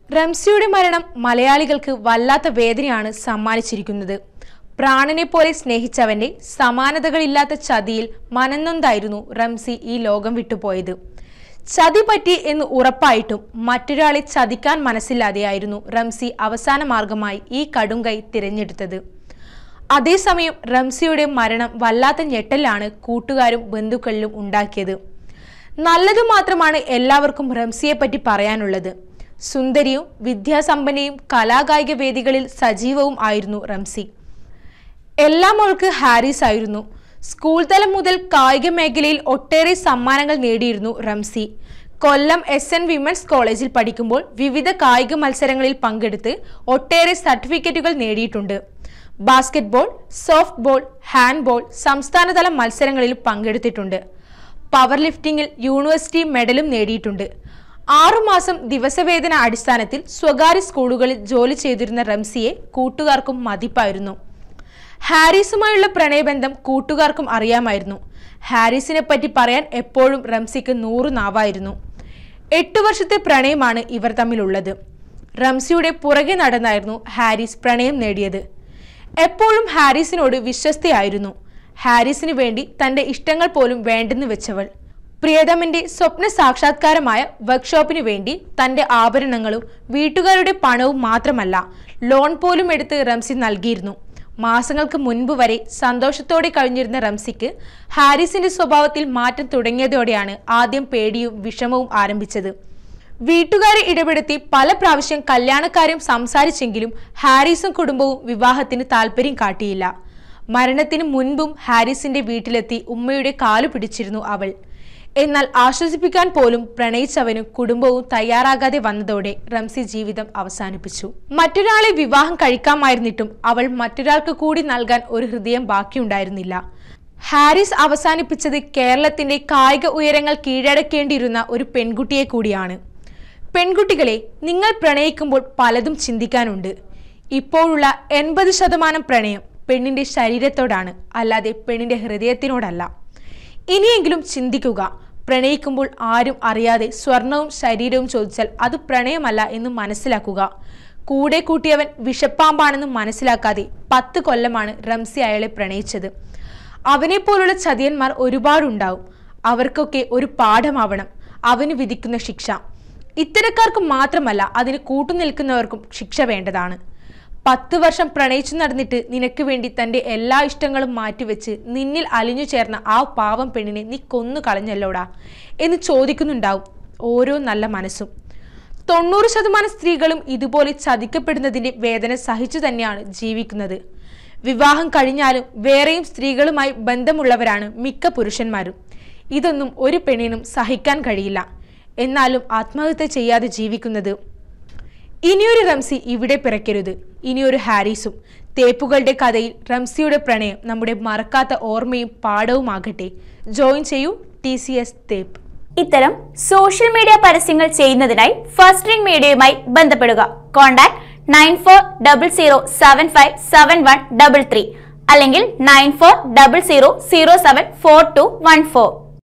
റംസിയുടെ മരണം മലയാളികൾക്ക് വല്ലാത്ത വേദനയാണ് സമ്മാനിച്ചിരിക്കുന്നത് പ്രാണനെ പോലെ സ്നേഹിച്ചവന്റെ സമാനതകളില്ലാത്ത ചതിയിൽ മനന്നൊന്തായിരുന്നു റംസി ഈ ലോകം വിട്ടുപോയത് ചതി പറ്റി എന്ന് ഉറപ്പായിട്ടും മറ്റൊരാളെ ചതിക്കാൻ മനസ്സില്ലാതെയായിരുന്നു റംസി അവസാന മാർഗമായി ഈ കടുംകൈ തിരഞ്ഞെടുത്തത് അതേസമയം റംസിയുടെ മരണം വല്ലാത്ത ഞെട്ടലാണ് കൂട്ടുകാരും ബന്ധുക്കളിലും ഉണ്ടാക്കിയത് നല്ലതു മാത്രമാണ് എല്ലാവർക്കും റംസിയെ പറ്റി പറയാനുള്ളത് സുന്ദരിയും വിദ്യാസമ്പന്നയും കലാകായിക വേദികളിൽ സജീവവും ആയിരുന്നു റംസി എല്ലാം അവൾക്ക് ഹാരിസ് ആയിരുന്നു സ്കൂൾ തലം മുതൽ കായിക മേഖലയിൽ ഒട്ടേറെ സമ്മാനങ്ങൾ നേടിയിരുന്നു Ramsi Kollam S N women's കോളേജിൽ പഠിക്കുമ്പോൾ വിവിധ കായിക മത്സരങ്ങളിൽ പങ്കെടുത്ത് ഒട്ടേറെ സർട്ടിഫിക്കറ്റുകൾ നേടിയിട്ടുണ്ട് ബാസ്കറ്റ്ബോൾ സോഫ്റ്റ് ബോൾ ഹാൻഡ്ബോൾ സംസ്ഥാനതല മത്സരങ്ങളിൽ പങ്കെടുത്തിട്ടുണ്ട് പവർ ലിഫ്റ്റിംഗിൽ യൂണിവേഴ്സിറ്റി മെഡലും നേടിയിട്ടുണ്ട് ആറുമാസം ദിവസവേതന അടിസ്ഥാനത്തിൽ സ്വകാര്യ സ്കൂളുകളിൽ ജോലി ചെയ്തിരുന്ന റംസിയെ കൂട്ടുകാർക്കും മതിപ്പായിരുന്നു ഹാരിസുമായുള്ള പ്രണയബന്ധം കൂട്ടുകാർക്കും അറിയാമായിരുന്നു ഹാരിസിനെ പറ്റി പറയാൻ എപ്പോഴും റംസിക്ക് നൂറ് നാവായിരുന്നു എട്ടു വർഷത്തെ പ്രണയമാണ് ഇവർ തമ്മിലുള്ളത് റംസിയുടെ പുറകെ നടന്നായിരുന്നു ഹാരിസ് പ്രണയം നേടിയത് എപ്പോഴും ഹാരിസിനോട് വിശ്വസ്തയായിരുന്നു ഹാരിസിന് വേണ്ടി തന്റെ ഇഷ്ടങ്ങൾ പോലും വേണ്ടെന്ന് വെച്ചവൾ പ്രിയതമന്റെ സ്വപ്ന സാക്ഷാത്കാരമായ വർക്ക്ഷോപ്പിന് വേണ്ടി തന്റെ ആഭരണങ്ങളും വീട്ടുകാരുടെ പണവും മാത്രമല്ല ലോൺ പോലും എടുത്ത് റംസി നൽകിയിരുന്നു മാസങ്ങൾക്ക് മുൻപ് വരെ സന്തോഷത്തോടെ കഴിഞ്ഞിരുന്ന റംസിക്ക് ഹാരിസിന്റെ സ്വഭാവത്തിൽ മാറ്റം തുടങ്ങിയതോടെയാണ് ആദ്യം പേടിയും വിഷമവും ആരംഭിച്ചത് വീട്ടുകാരെ ഇടപെടുത്തി പല പ്രാവശ്യം കല്യാണക്കാരും സംസാരിച്ചെങ്കിലും ഹാരിസും കുടുംബവും വിവാഹത്തിന് താല്പര്യം കാട്ടിയില്ല മരണത്തിന് മുൻപും ഹാരിസിന്റെ വീട്ടിലെത്തി ഉമ്മയുടെ കാലു പിടിച്ചിരുന്നു അവൾ എന്നാൽ ആശ്വസിപ്പിക്കാൻ പോലും പ്രണയിച്ചവനും കുടുംബവും തയ്യാറാകാതെ വന്നതോടെ റംസി ജീവിതം അവസാനിപ്പിച്ചു മറ്റൊരാളെ വിവാഹം കഴിക്കാമായിരുന്നിട്ടും അവൾ മറ്റൊരാൾക്ക് കൂടി നൽകാൻ ഒരു ഹൃദയം ബാക്കിയുണ്ടായിരുന്നില്ല ഹാരിസ് അവസാനിപ്പിച്ചത് കേരളത്തിന്റെ കായിക ഉയരങ്ങൾ കീഴടക്കേണ്ടിയിരുന്ന ഒരു പെൺകുട്ടിയെ കൂടിയാണ് പെൺകുട്ടികളെ നിങ്ങൾ പ്രണയിക്കുമ്പോൾ പലതും ചിന്തിക്കാനുണ്ട് ഇപ്പോഴുള്ള എൺപത് ശതമാനം പ്രണയം പെണ്ണിന്റെ ശരീരത്തോടാണ് അല്ലാതെ പെണ്ണിന്റെ ഹൃദയത്തിനോടല്ല ഇനിയെങ്കിലും ചിന്തിക്കുക പ്രണയിക്കുമ്പോൾ ആരും അറിയാതെ സ്വർണവും ശരീരവും ചോദിച്ചാൽ അത് പ്രണയമല്ല എന്ന് മനസ്സിലാക്കുക കൂടെ കൂട്ടിയവൻ വിഷപ്പാമ്പാണെന്ന് മനസ്സിലാക്കാതെ പത്ത് കൊല്ലമാണ് റംസി അയാളെ പ്രണയിച്ചത് അവനെപ്പോലുള്ള ചതിയന്മാർ ഒരുപാടുണ്ടാവും അവർക്കൊക്കെ ഒരു പാഠമാവണം അവന് വിധിക്കുന്ന ശിക്ഷ ഇത്തരക്കാർക്ക് മാത്രമല്ല അതിന് കൂട്ടുനിൽക്കുന്നവർക്കും ശിക്ഷ വേണ്ടതാണ് പത്ത് വർഷം പ്രണയിച്ചു നടന്നിട്ട് നിനക്ക് വേണ്ടി തന്റെ എല്ലാ ഇഷ്ടങ്ങളും മാറ്റിവെച്ച് നിന്നിൽ അലിഞ്ഞു ചേർന്ന ആ പാവം പെണ്ണിനെ നീ കൊന്നു കളഞ്ഞല്ലോടാ എന്ന് ചോദിക്കുന്നുണ്ടാവും ഓരോ നല്ല മനസ്സും തൊണ്ണൂറ് ശതമാനം സ്ത്രീകളും ഇതുപോലെ ചതിക്കപ്പെടുന്നതിന്റെ വേദന സഹിച്ചു തന്നെയാണ് ജീവിക്കുന്നത് വിവാഹം കഴിഞ്ഞാലും വേറെയും സ്ത്രീകളുമായി ബന്ധമുള്ളവരാണ് മിക്ക പുരുഷന്മാരും ഇതൊന്നും ഒരു പെണ്ണിനും സഹിക്കാൻ കഴിയില്ല എന്നാലും ആത്മഹത്യ ചെയ്യാതെ ജീവിക്കുന്നത് ഇനിയൊരു റംസി ഇവിടെ പിറക്കരുത് ഇനിയൊരു ഹാരിസും തേപ്പുകളുടെ കഥയിൽ റംസിയുടെ പ്രണയം നമ്മുടെ മറക്കാത്ത ഓർമ്മയും പാഠവുമാകട്ടെ ജോയിൻ ചെയ്യൂ ടി സി എസ് തേപ്പ് ഇത്തരം സോഷ്യൽ മീഡിയ പരസ്യങ്ങൾ ചെയ്യുന്നതിനായി ഫസ്റ്റ് റിംഗ് മീഡിയയുമായി ബന്ധപ്പെടുക contact nine four double zero seven five seven one double three അല്ലെങ്കിൽ nine four double zero zero seven four two one four